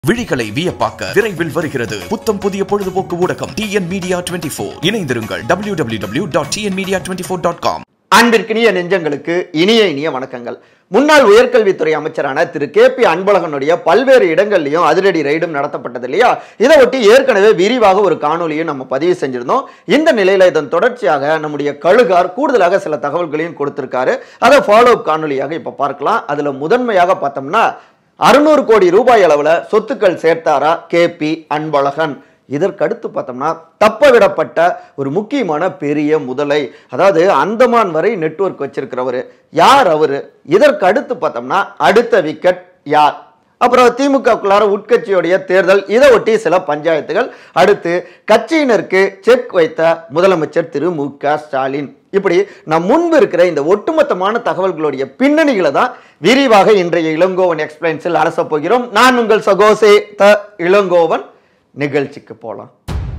விழிகளை வியப்பாக்க விரைவில் வருகிறது புத்தம் புதிய பொழுதுபோக்கு ஊடகம் டிஎன் மீடியா டுவெண்ட்டி ஃபோர் இணைந்திருங்கள் W W W dot TN media twenty four dot com அன்பிற்கினிய நெஞ்சங்களுக்கு இனிய இனிய வணக்கங்கள் முன்னாள் உயர்கல்வித்துறை அமைச்சரான திரு கே பி அன்பழகனுடைய பல்வேறு இடங்கள்லையும் அதிரடி ரைடும் நடத்தப்பட்டது இல்லையா இதை ஒட்டி ஏற்கனவே விரிவாக ஒரு காணொலியும் நம்ம பதிவு செஞ்சிருந்தோம் இந்த நிலையில இதன் தொடர்ச்சியாக நம்முடைய கழுகார் கூடுதலாக சில தகவல்களையும் கொடுத்திருக்காரு அதை ஃபாலோ அப் காணொலியாக இப்ப பார்க்கலாம் அதுல முதன்மையாக பார்த்தோம்னா அறுநூறு கோடி ரூபாய் அளவுல சொத்துக்கள் சேர்த்தாரா கே பி அன்பழகன் இதற்கடுத்து பார்த்தோம்னா தப்ப விடப்பட்ட ஒரு முக்கியமான பெரிய முதலை அதாவது அந்தமான் வரை நெட்வொர்க் வச்சிருக்கிறவர் யார் அவரு இதற்கு அடுத்து பார்த்தோம்னா அடுத்த விக்கெட் யார் அப்புறம் திமுகக்குள்ளார உட்கட்சியுடைய தேர்தல் இதை ஒட்டி சில பஞ்சாயத்துகள் அடுத்து கட்சியினருக்கு செக் வைத்த முதலமைச்சர் திரு மு க ஸ்டாலின் இப்படி நம் முன்பு இருக்கிற இந்த ஒட்டுமொத்தமான தகவல்களுடைய பின்னணிகளை தான் விரிவாக இன்றைய இளங்கோவன் எக்ஸ்பிளைன்ஸில் அரச போகிறோம் நான் உங்கள் சகோசே த இளங்கோவன் நிகழ்ச்சிக்கு போலாம்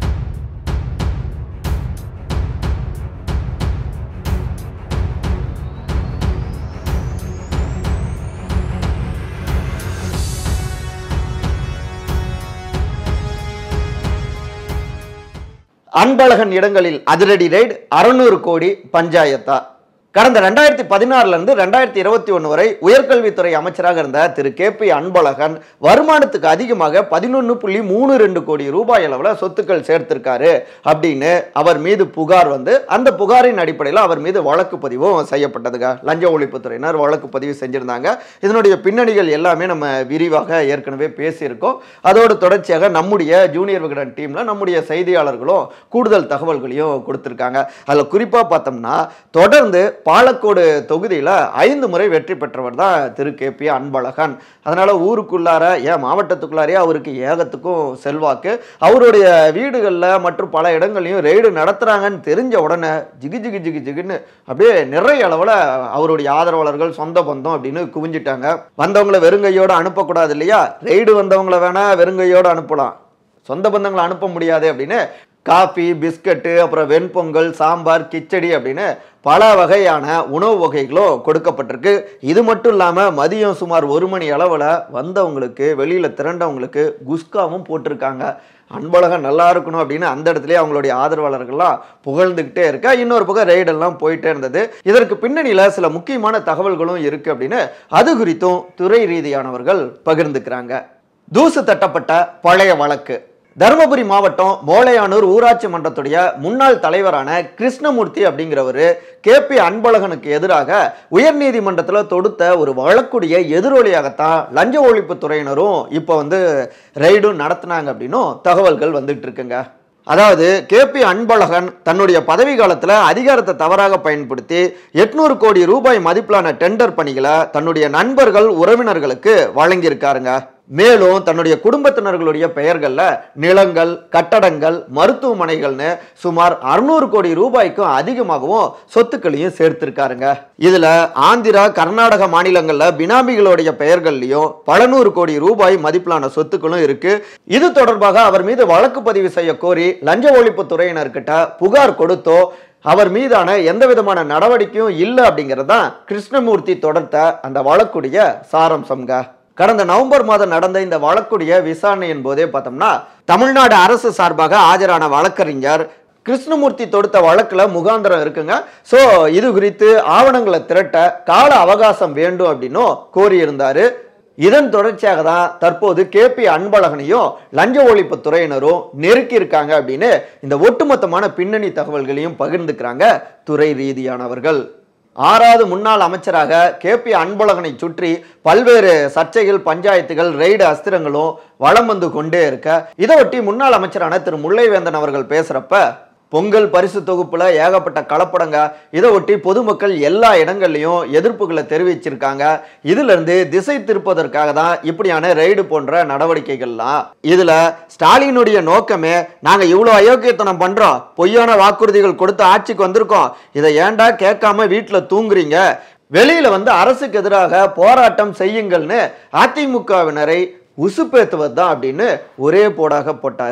அன்பழகன் இடங்களில் அதிரடி ரைடு அறுநூறு கோடி பஞ்சாயத்தா கடந்த ரெண்டாயிரத்தி பதினாறுல இருந்து ரெண்டாயிரத்தி இருபத்தி ஒன்று வரை உயர்கல்வித்துறை அமைச்சராக இருந்த திரு கே பி அன்பழகன் வருமானத்துக்கு அதிகமாக பதினொன்று புள்ளி மூணு ரெண்டு கோடி ரூபாய் அளவில் சொத்துக்கள் சேர்த்திருக்காரு அப்படின்னு அவர் மீது புகார் வந்து அந்த புகாரின் அடிப்படையில் அவர் மீது வழக்கு பதிவும் செய்யப்பட்டதுங்க லஞ்ச ஒழிப்புத்துறையினர் வழக்கு பதிவு செஞ்சிருந்தாங்க இதனுடைய பின்னணிகள் எல்லாமே நம்ம விரிவாக ஏற்கனவே பேசியிருக்கோம் அதோடு தொடர்ச்சியாக நம்முடைய ஜூனியர் விகடன் டீம்ல நம்முடைய செய்தியாளர்களும் கூடுதல் தகவல்களையும் கொடுத்திருக்காங்க அதில் குறிப்பாக பார்த்தோம்னா தொடர்ந்து பாலக்கோடு தொகுதியில் ஐந்து முறை வெற்றி பெற்றவர் தான் திரு கே பி அன்பழகன் அதனால ஊருக்குள்ளார ஏன் மாவட்டத்துக்குள்ளாரே அவருக்கு ஏகத்துக்கும் செல்வாக்கு அவருடைய வீடுகளில் மற்றும் பல இடங்களையும் ரெய்டு நடத்துறாங்கன்னு தெரிஞ்ச உடனே ஜிகு ஜிகு ஜிகு ஜிகுன்னு அப்படியே நிறைய அளவில் அவருடைய ஆதரவாளர்கள் சொந்த பந்தம் அப்படின்னு குவிஞ்சிட்டாங்க வந்தவங்களை வெறுங்கையோடு அனுப்பக்கூடாது இல்லையா ரெய்டு வந்தவங்கள வேணா வெறுங்கையோடு அனுப்பலாம் சொந்த பந்தங்களை அனுப்ப முடியாது அப்படின்னு காஃபி பிஸ்கட்டு அப்புறம் வெண்பொங்கல் சாம்பார் கிச்சடி அப்படின்னு பல வகையான உணவு வகைகளும் கொடுக்கப்பட்டிருக்கு இது மட்டும் இல்லாமல் மதியம் சுமார் ஒரு மணி அளவில் வந்தவங்களுக்கு வெளியில் திரண்டவங்களுக்கு குஸ்காவும் போட்டிருக்காங்க அன்பழகன் நல்லா இருக்கணும் அப்படின்னு அந்த இடத்துலயே அவங்களுடைய ஆதரவாளர்கள்லாம் புகழ்ந்துக்கிட்டே இருக்க இன்னொரு பக்கம் ரெய்டெல்லாம் போயிட்டே இருந்தது இதற்கு பின்னணியில் சில முக்கியமான தகவல்களும் இருக்கு அப்படின்னு அது குறித்தும் துறை ரீதியானவர்கள் பகிர்ந்துக்கிறாங்க தூசு தட்டப்பட்ட பழைய வழக்கு தருமபுரி மாவட்டம் மோளையானூர் ஊராட்சி மன்றத்துடைய முன்னாள் தலைவரான கிருஷ்ணமூர்த்தி அப்படிங்கிறவர் கே பி அன்பழகனுக்கு எதிராக உயர்நீதிமன்றத்தில் தொடுத்த ஒரு வழக்குடைய எதிரொலியாகத்தான் லஞ்ச ஒழிப்பு துறையினரும் இப்போ வந்து ரெய்டும் நடத்தினாங்க அப்படின்னும் தகவல்கள் வந்துட்டு இருக்குங்க அதாவது கே பி அன்பழகன் தன்னுடைய பதவி காலத்தில் அதிகாரத்தை தவறாக பயன்படுத்தி எட்நூறு கோடி ரூபாய் மதிப்பிலான டெண்டர் பணிகளை தன்னுடைய நண்பர்கள் உறவினர்களுக்கு வழங்கியிருக்காருங்க மேலும் தன்னுடைய குடும்பத்தினர்களுடைய பெயர்களில் நிலங்கள் கட்டடங்கள் மருத்துவமனைகள்னு சுமார் அறுநூறு கோடி ரூபாய்க்கும் அதிகமாகவும் சொத்துக்களையும் சேர்த்திருக்காருங்க இதுல ஆந்திரா கர்நாடக மாநிலங்கள்ல பினாமிகளுடைய பெயர்கள்லயும் பல நூறு கோடி ரூபாய் மதிப்பிலான சொத்துக்களும் இருக்கு இது தொடர்பாக அவர் மீது வழக்கு பதிவு செய்ய கோரி லஞ்ச ஒழிப்பு துறையினர்கிட்ட புகார் கொடுத்தோ அவர் மீதான எந்த விதமான நடவடிக்கையும் இல்லை அப்படிங்கிறது தான் கிருஷ்ணமூர்த்தி தொடர்த்த அந்த வழக்குடைய சாரம்சம்ங்க கடந்த நவம்பர் மாதம் நடந்த இந்த வழக்குடைய விசாரணையின் போதே பார்த்தோம்னா தமிழ்நாடு அரசு சார்பாக ஆஜரான வழக்கறிஞர் கிருஷ்ணமூர்த்தி தொடுத்த வழக்குல முகாந்திரம் இருக்குங்க ஸோ இது குறித்து ஆவணங்களை திரட்ட கால அவகாசம் வேண்டும் அப்படின்னும் கோரியிருந்தாரு இதன் தொடர்ச்சியாக தான் தற்போது கே பி அன்பழகனையும் லஞ்ச ஒழிப்பு துறையினரும் நெருக்கி இருக்காங்க அப்படின்னு இந்த ஒட்டுமொத்தமான பின்னணி தகவல்களையும் பகிர்ந்துக்கிறாங்க துறை ரீதியானவர்கள் ஆறாவது முன்னாள் அமைச்சராக கே பி அன்பழகனை சுற்றி பல்வேறு சர்ச்சைகள் பஞ்சாயத்துகள் ரெய்டு அஸ்திரங்களும் வளம் வந்து கொண்டே இருக்க இதை ஒட்டி முன்னாள் அமைச்சரான திரு முல்லைவேந்தன் அவர்கள் பேசுறப்ப பொங்கல் பரிசு தொகுப்புல ஏகப்பட்ட கலப்படங்க இதை ஒட்டி பொதுமக்கள் எல்லா இடங்கள்லையும் எதிர்ப்புகளை தெரிவிச்சிருக்காங்க இதுல இருந்து திசை திருப்பதற்காக தான் இப்படியான ரெய்டு போன்ற நடவடிக்கைகள்லாம் இதுல ஸ்டாலினுடைய நோக்கமே நாங்க இவ்வளவு அயோக்கியத்தனம் பண்றோம் பொய்யான வாக்குறுதிகள் கொடுத்து ஆட்சிக்கு வந்திருக்கோம் இதை ஏன்டா கேட்காம வீட்டுல தூங்குறீங்க வெளியில வந்து அரசுக்கு எதிராக போராட்டம் செய்யுங்கள்னு அதிமுகவினரை உசுப்பேத்துவது தான் அப்படின்னு ஒரே போடாக போட்டாரு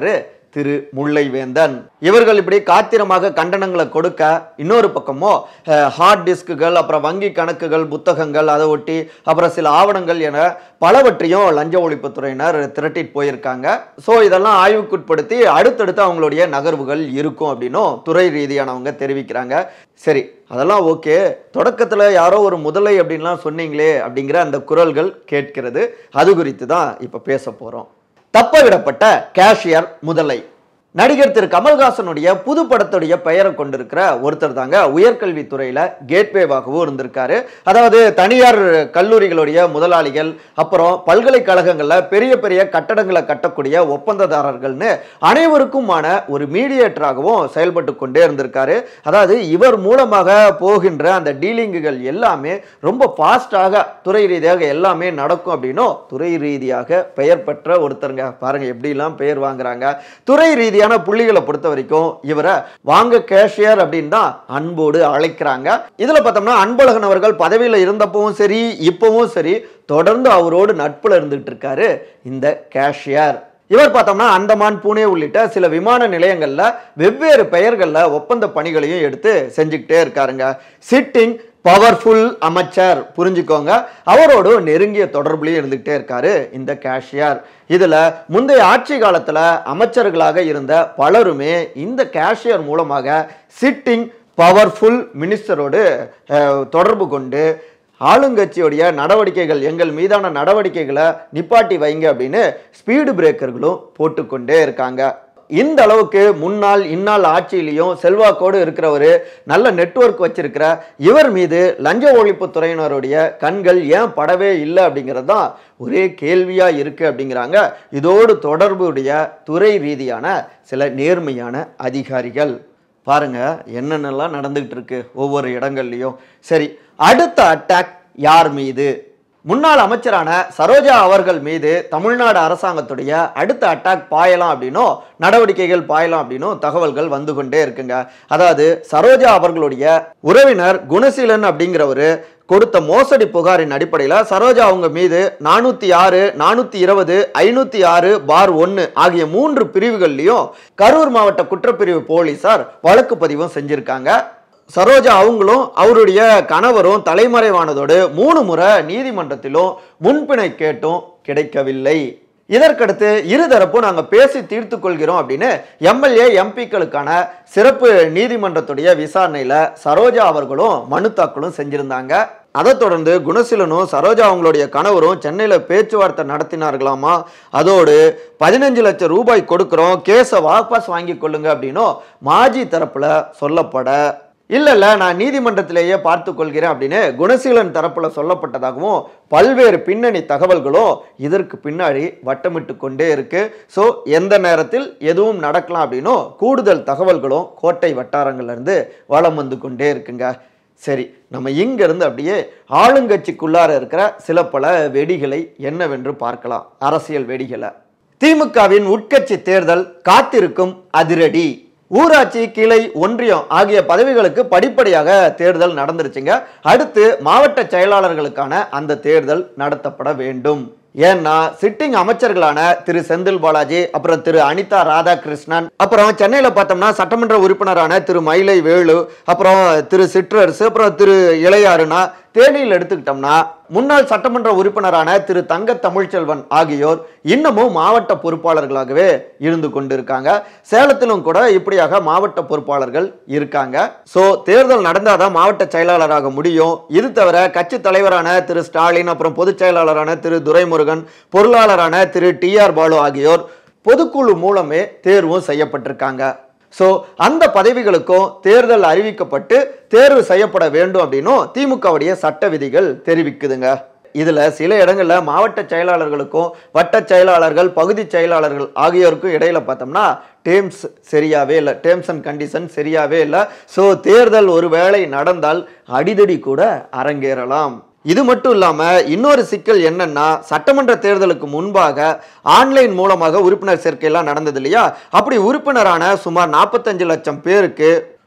திரு முல்லைவேந்தன் இவர்கள் இப்படி காத்திரமாக கண்டனங்களை கொடுக்க இன்னொரு பக்கமோ ஹார்ட் டிஸ்க்குகள் அப்புறம் வங்கி கணக்குகள் புத்தகங்கள் அதை ஒட்டி அப்புறம் சில ஆவணங்கள் என பலவற்றையும் லஞ்ச ஒழிப்புத்துறையினர் திரட்டிட்டு போயிருக்காங்க ஸோ இதெல்லாம் ஆய்வுக்குட்படுத்தி அடுத்தடுத்து அவங்களுடைய நகர்வுகள் இருக்கும் அப்படின்னும் துறை ரீதியானவங்க தெரிவிக்கிறாங்க சரி அதெல்லாம் ஓகே தொடக்கத்தில் யாரோ ஒரு முதலை அப்படின்லாம் சொன்னீங்களே அப்படிங்கிற அந்த குரல்கள் கேட்கிறது அது குறித்து தான் இப்போ பேச போகிறோம் தப்ப விடப்பட்ட கேஷியர் முதலை நடிகர் திரு கமல்ஹாசனுடைய புது படத்துடைய பெயரை கொண்டிருக்கிற ஒருத்தர் தாங்க உயர்கல்வித்துறையில கேட்வேவாகவும் இருந்திருக்காரு அதாவது தனியார் கல்லூரிகளுடைய முதலாளிகள் அப்புறம் பல்கலைக்கழகங்கள்ல பெரிய பெரிய கட்டடங்களை கட்டக்கூடிய ஒப்பந்ததாரர்கள்னு அனைவருக்குமான ஒரு மீடியேட்டராகவும் செயல்பட்டு கொண்டே இருந்திருக்காரு அதாவது இவர் மூலமாக போகின்ற அந்த டீலிங்குகள் எல்லாமே ரொம்ப ஃபாஸ்டாக துறை ரீதியாக எல்லாமே நடக்கும் அப்படின்னும் துறை ரீதியாக பெயர் பெற்ற ஒருத்தருங்க பாருங்க எப்படிலாம் பெயர் வாங்குறாங்க துறை ரீதியான புள்ளிகளை பொறுத்த வரைக்கும் இவரை வாங்க கேஷியர் அப்படின்னு தான் அன்போடு அழைக்கிறாங்க இதுல பார்த்தோம்னா அன்பழகன் அவர்கள் பதவியில் இருந்தப்பவும் சரி இப்பவும் சரி தொடர்ந்து அவரோடு நட்புல இருந்துட்டு இருக்காரு இந்த கேஷியர் இவர் பார்த்தோம்னா அந்தமான் பூனே உள்ளிட்ட சில விமான நிலையங்கள்ல வெவ்வேறு பெயர்கள்ல ஒப்பந்த பணிகளையும் எடுத்து செஞ்சுக்கிட்டே இருக்காருங்க சிட்டிங் பவர்ஃபுல் அமைச்சர் புரிஞ்சுக்கோங்க அவரோட நெருங்கிய தொடர்புலையும் இருந்துகிட்டே இருக்காரு இந்த கேஷியர் இதுல முந்தைய ஆட்சி காலத்துல அமைச்சர்களாக இருந்த பலருமே இந்த கேஷியர் மூலமாக சிட்டிங் பவர்ஃபுல் மினிஸ்டரோடு அஹ், தொடர்பு கொண்டு ஆளுங்கட்சியுடைய நடவடிக்கைகள் எங்கள் மீதான நடவடிக்கைகளை நிப்பாட்டி வைங்க அப்படின்னு ஸ்பீடு பிரேக்கர்களும் போட்டுக்கொண்டே இருக்காங்க இந்த அளவுக்கு முன்னாள் இந்நாள் ஆட்சியிலையும் செல்வாக்கோடு இருக்கிறவர் நல்ல நெட்வொர்க் வச்சிருக்கிற இவர் மீது லஞ்ச ஒழிப்பு துறையினருடைய கண்கள் ஏன் படவே இல்லை அப்படிங்கிறது தான் ஒரே கேள்வியா இருக்கு அப்படிங்கிறாங்க இதோடு தொடர்புடைய துறை ரீதியான சில நேர்மையான அதிகாரிகள் பாருங்க என்னென்னலாம் நடந்துகிட்டு இருக்கு ஒவ்வொரு இடங்கள்லையும் சரி அடுத்த அட்டாக் யார் மீது முன்னாள் அமைச்சரான சரோஜா அவர்கள் மீது தமிழ்நாடு அரசாங்கத்துடைய அடுத்த அட்டாக் பாயலாம் அப்படின்னும் நடவடிக்கைகள் பாயலாம் அப்படின்னும் தகவல்கள் வந்து கொண்டே இருக்குங்க அதாவது சரோஜா அவர்களுடைய உறவினர் குணசீலன் அப்படிங்கிறவரு கொடுத்த மோசடி புகாரின் அடிப்படையில் சரோஜா அவங்க மீது நானூற்றி ஆறு நானூற்றி இருபது ஐநூற்றி ஆறு பார் ஒன்று ஆகிய மூன்று பிரிவுகள்லையும் கரூர் மாவட்ட குற்றப்பிரிவு போலீசார் வழக்கு பதிவும் செஞ்சிருக்காங்க சரோஜா அவங்களும் அவருடைய கணவரும் தலைமறைவானதோடு மூணு முறை நீதிமன்றத்திலும் முன்பிணை கேட்டும் கிடைக்கவில்லை இதற்கடுத்து இருதரப்பும் நாங்கள் பேசி தீர்த்து கொள்கிறோம் அப்படின்னு எம்எல்ஏ எம்பிக்களுக்கான சிறப்பு நீதிமன்றத்துடைய விசாரணையில் சரோஜா அவர்களும் மனு தாக்கலும் செஞ்சிருந்தாங்க அதை தொடர்ந்து குணசீலனும் சரோஜா அவங்களுடைய கணவரும் சென்னையில் பேச்சுவார்த்தை நடத்தினார்களாமா அதோடு பதினஞ்சு லட்சம் ரூபாய் கொடுக்குறோம் கேஸை வாபஸ் வாங்கி கொள்ளுங்க அப்படின்னும் மாஜி தரப்புல சொல்லப்பட இல்ல இல்ல நான் நீதிமன்றத்திலேயே பார்த்து கொள்கிறேன் அப்படின்னு குணசீலன் தரப்புல சொல்லப்பட்டதாகவும் பல்வேறு பின்னணி தகவல்களும் இதற்கு பின்னாடி வட்டமிட்டு கொண்டே இருக்கு ஸோ எந்த நேரத்தில் எதுவும் நடக்கலாம் அப்படின்னும் கூடுதல் தகவல்களும் கோட்டை வட்டாரங்கள்ல இருந்து வலம் வந்து கொண்டே இருக்குங்க சரி நம்ம இங்க இருந்து அப்படியே ஆளுங்கட்சிக்குள்ளார இருக்கிற சில பல வெடிகளை என்னவென்று பார்க்கலாம் அரசியல் வெடிகளை திமுகவின் உட்கட்சி தேர்தல் காத்திருக்கும் அதிரடி ஊராட்சி கிளை ஒன்றியம் ஆகிய பதவிகளுக்கு படிப்படியாக தேர்தல் நடந்துருச்சுங்க அடுத்து மாவட்ட செயலாளர்களுக்கான அந்த தேர்தல் நடத்தப்பட வேண்டும் ஏன்னா சிட்டிங் அமைச்சர்களான திரு செந்தில் பாலாஜி அப்புறம் திரு அனிதா ராதாகிருஷ்ணன் அப்புறம் சென்னையில பார்த்தோம்னா சட்டமன்ற உறுப்பினரான திரு மயிலை வேலு அப்புறம் திரு சிற்றரசு அப்புறம் திரு இளையாறுனா தேனியில் எடுத்துக்கிட்டோம்னா முன்னாள் சட்டமன்ற உறுப்பினரான திரு தங்க தமிழ்ச்செல்வன் ஆகியோர் இன்னமும் மாவட்ட பொறுப்பாளர்களாகவே இருந்து கொண்டிருக்காங்க சேலத்திலும் கூட இப்படியாக மாவட்ட பொறுப்பாளர்கள் இருக்காங்க ஸோ தேர்தல் நடந்தாதான் மாவட்ட செயலாளராக முடியும் இது தவிர கட்சி தலைவரான திரு ஸ்டாலின் அப்புறம் பொதுச் செயலாளரான திரு துரைமுருகன் பொருளாளரான திரு டி ஆர் பாலு ஆகியோர் பொதுக்குழு மூலமே தேர்வும் செய்யப்பட்டிருக்காங்க ஸோ அந்த பதவிகளுக்கும் தேர்தல் அறிவிக்கப்பட்டு தேர்வு செய்யப்பட வேண்டும் அப்படின்னும் திமுகவுடைய சட்ட விதிகள் தெரிவிக்குதுங்க இதுல சில இடங்கள்ல மாவட்ட செயலாளர்களுக்கும் வட்ட செயலாளர்கள் பகுதி செயலாளர்கள் ஆகியோருக்கும் இடையில பார்த்தோம்னா டேர்ம்ஸ் சரியாவே இல்லை டேர்ம்ஸ் அண்ட் கண்டிஷன் சரியாவே இல்லை ஸோ தேர்தல் ஒருவேளை நடந்தால் அடிதடி கூட அரங்கேறலாம் இது மட்டும் இல்லாம இன்னொரு சிக்கல் என்னன்னா சட்டமன்ற தேர்தலுக்கு முன்பாக ஆன்லைன் மூலமாக உறுப்பினர் சேர்க்கையெல்லாம் நடந்தது இல்லையா அப்படி உறுப்பினரான சுமார் நாற்பத்தஞ்சு லட்சம் பேருக்கு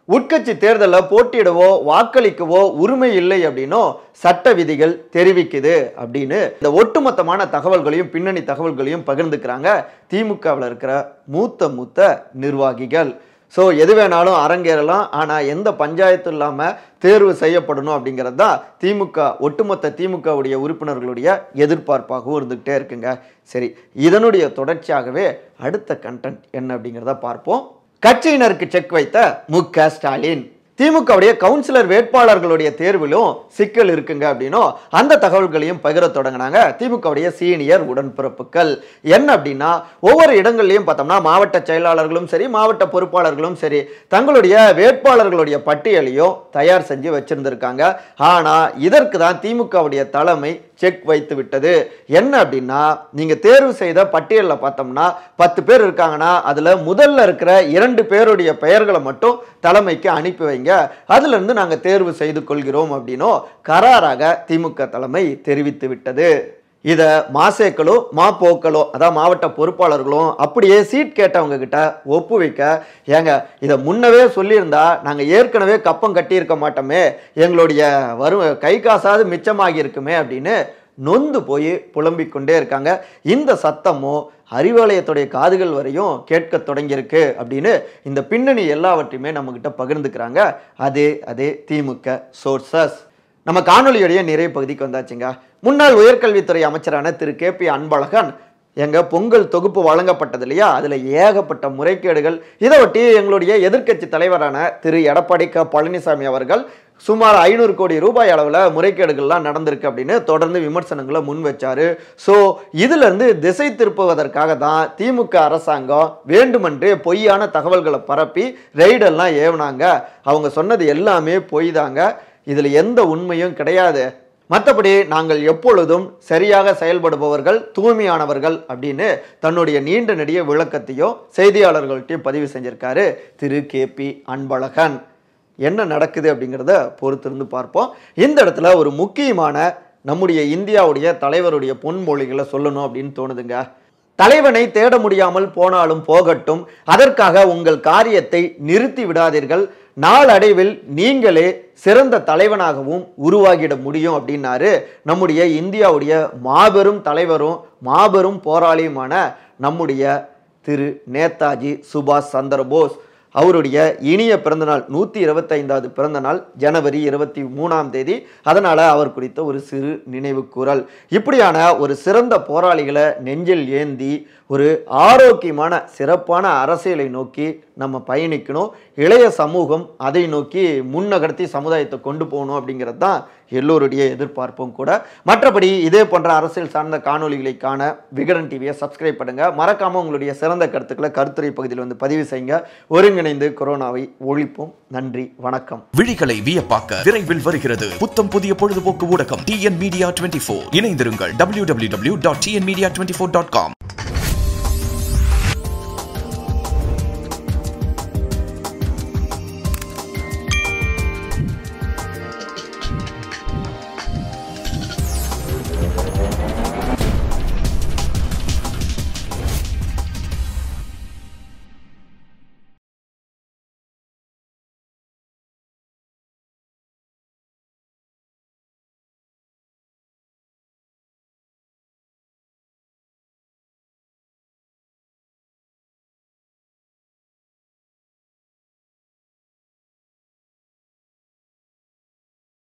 உட்கட்சி தேர்தலில் போட்டியிடவோ வாக்களிக்கவோ உரிமை இல்லை அப்படின்னும் சட்ட விதிகள் தெரிவிக்குது அப்படின்னு இந்த ஒட்டுமொத்தமான தகவல்களையும் பின்னணி தகவல்களையும் பகிர்ந்துக்கிறாங்க திமுகவில் இருக்கிற மூத்த மூத்த நிர்வாகிகள் ஸோ எது வேணாலும் அரங்கேறலாம் ஆனால் எந்த பஞ்சாயத்தும் இல்லாமல் தேர்வு செய்யப்படணும் அப்படிங்கிறது தான் திமுக ஒட்டுமொத்த திமுகவுடைய உறுப்பினர்களுடைய எதிர்பார்ப்பாகவும் இருந்துகிட்டே இருக்குங்க சரி இதனுடைய தொடர்ச்சியாகவே அடுத்த கண்டென்ட் என்ன அப்படிங்கிறத பார்ப்போம் கட்சியினருக்கு செக் வைத்த மு க ஸ்டாலின் திமுகவுடைய கவுன்சிலர் வேட்பாளர்களுடைய தேர்விலும் சிக்கல் இருக்குங்க அப்படின்னும் அந்த தகவல்களையும் பகிர தொடங்கினாங்க திமுகவுடைய சீனியர் உடன்பிறப்புகள் என்ன அப்படின்னா ஒவ்வொரு இடங்கள்லையும் பார்த்தோம்னா மாவட்ட செயலாளர்களும் சரி மாவட்ட பொறுப்பாளர்களும் சரி தங்களுடைய வேட்பாளர்களுடைய பட்டியலையும் தயார் செஞ்சு வச்சிருந்திருக்காங்க ஆனா இதற்கு தான் திமுகவுடைய தலைமை செக் வைத்து விட்டது என்ன அப்படின்னா நீங்க தேர்வு செய்த பட்டியலில் பார்த்தோம்னா பத்து பேர் இருக்காங்கன்னா அதுல முதல்ல இருக்கிற இரண்டு பேருடைய பெயர்களை மட்டும் தலைமைக்கு அனுப்பி வைங்க அதுல இருந்து நாங்க தேர்வு செய்து கொள்கிறோம் அப்படின்னும் கராராக திமுக தலைமை தெரிவித்து விட்டது இதை மாசேக்களோ மாப்போக்களோ அதாவது மாவட்ட பொறுப்பாளர்களும் அப்படியே சீட் கேட்டவங்க கிட்ட ஒப்பு வைக்க ஏங்க இதை முன்னவே சொல்லியிருந்தா நாங்கள் ஏற்கனவே கப்பம் கட்டியிருக்க மாட்டோமே எங்களுடைய வரும் கை காசாவது மிச்சமாகி இருக்குமே அப்படின்னு நொந்து போய் புலம்பிக் கொண்டே இருக்காங்க இந்த சத்தமும் அறிவாலயத்துடைய காதுகள் வரையும் கேட்க தொடங்கியிருக்கு அப்படின்னு இந்த பின்னணி எல்லாவற்றையுமே நம்மக்கிட்ட பகிர்ந்துக்கிறாங்க அதே அதே திமுக சோர்சஸ் நம்ம காணொலியுடைய நிறைய பகுதிக்கு வந்தாச்சுங்க முன்னாள் உயர்கல்வித்துறை அமைச்சரான திரு கே பி அன்பழகன் எங்க பொங்கல் தொகுப்பு வழங்கப்பட்டது இல்லையா அதுல ஏகப்பட்ட முறைகேடுகள் இதை ஒட்டி எங்களுடைய எதிர்க்கட்சி தலைவரான திரு எடப்பாடி க பழனிசாமி அவர்கள் சுமார் ஐநூறு கோடி ரூபாய் அளவில் முறைகேடுகள்லாம் நடந்திருக்கு அப்படின்னு தொடர்ந்து விமர்சனங்களை முன் வச்சாரு ஸோ இதுல இருந்து திசை திருப்புவதற்காக தான் திமுக அரசாங்கம் வேண்டுமென்றே பொய்யான தகவல்களை பரப்பி ரெய்டெல்லாம் ஏவுனாங்க அவங்க சொன்னது எல்லாமே பொய் தாங்க இதுல எந்த உண்மையும் கிடையாது மற்றபடி நாங்கள் எப்பொழுதும் சரியாக செயல்படுபவர்கள் தூய்மையானவர்கள் அப்படின்னு தன்னுடைய நீண்ட நெடிய விளக்கத்தையும் செய்தியாளர்கள்ட்டையும் பதிவு செஞ்சிருக்காரு திரு கே பி அன்பழகன் என்ன நடக்குது அப்படிங்கிறத பொறுத்திருந்து பார்ப்போம் இந்த இடத்துல ஒரு முக்கியமான நம்முடைய இந்தியாவுடைய தலைவருடைய பொன்மொழிகளை சொல்லணும் அப்படின்னு தோணுதுங்க தலைவனை தேட முடியாமல் போனாலும் போகட்டும் அதற்காக உங்கள் காரியத்தை நிறுத்தி விடாதீர்கள் நாளடைவில் நீங்களே சிறந்த தலைவனாகவும் உருவாகிட முடியும் அப்படின்னாரு நம்முடைய இந்தியாவுடைய மாபெரும் தலைவரும் மாபெரும் போராளியுமான நம்முடைய திரு நேதாஜி சுபாஷ் சந்திர போஸ் அவருடைய இனிய பிறந்தநாள் நூற்றி இருபத்தைந்தாவது பிறந்தநாள் ஜனவரி இருபத்தி மூணாம் தேதி அதனால் அவர் குறித்த ஒரு சிறு நினைவு கூறல் இப்படியான ஒரு சிறந்த போராளிகளை நெஞ்சில் ஏந்தி ஒரு ஆரோக்கியமான சிறப்பான அரசியலை நோக்கி நம்ம பயணிக்கணும் இளைய சமூகம் அதை நோக்கி முன்னகர்த்தி சமுதாயத்தை கொண்டு போகணும் அப்படிங்கிறது தான் எல்லோருடைய எதிர்பார்ப்பும் கூட மற்றபடி இதே போன்ற அரசியல் சார்ந்த காணொளிகளை காண விகடன் டிவியை சப்ஸ்கிரைப் பண்ணுங்க மறக்காம உங்களுடைய சிறந்த கருத்துக்களை கருத்துரை பகுதியில் வந்து பதிவு செய்யுங்க ஒருங்கிணைந்து கொரோனாவை ஒழிப்போம் நன்றி வணக்கம் விழிகளை வியப்பாக்க விரைவில் வருகிறது புத்தம் புதிய பொழுதுபோக்கு ஊடகம் டிஎன் மீடியா டுவெண்ட்டி இணைந்திருங்கள் W W W dot TN media twenty four dot com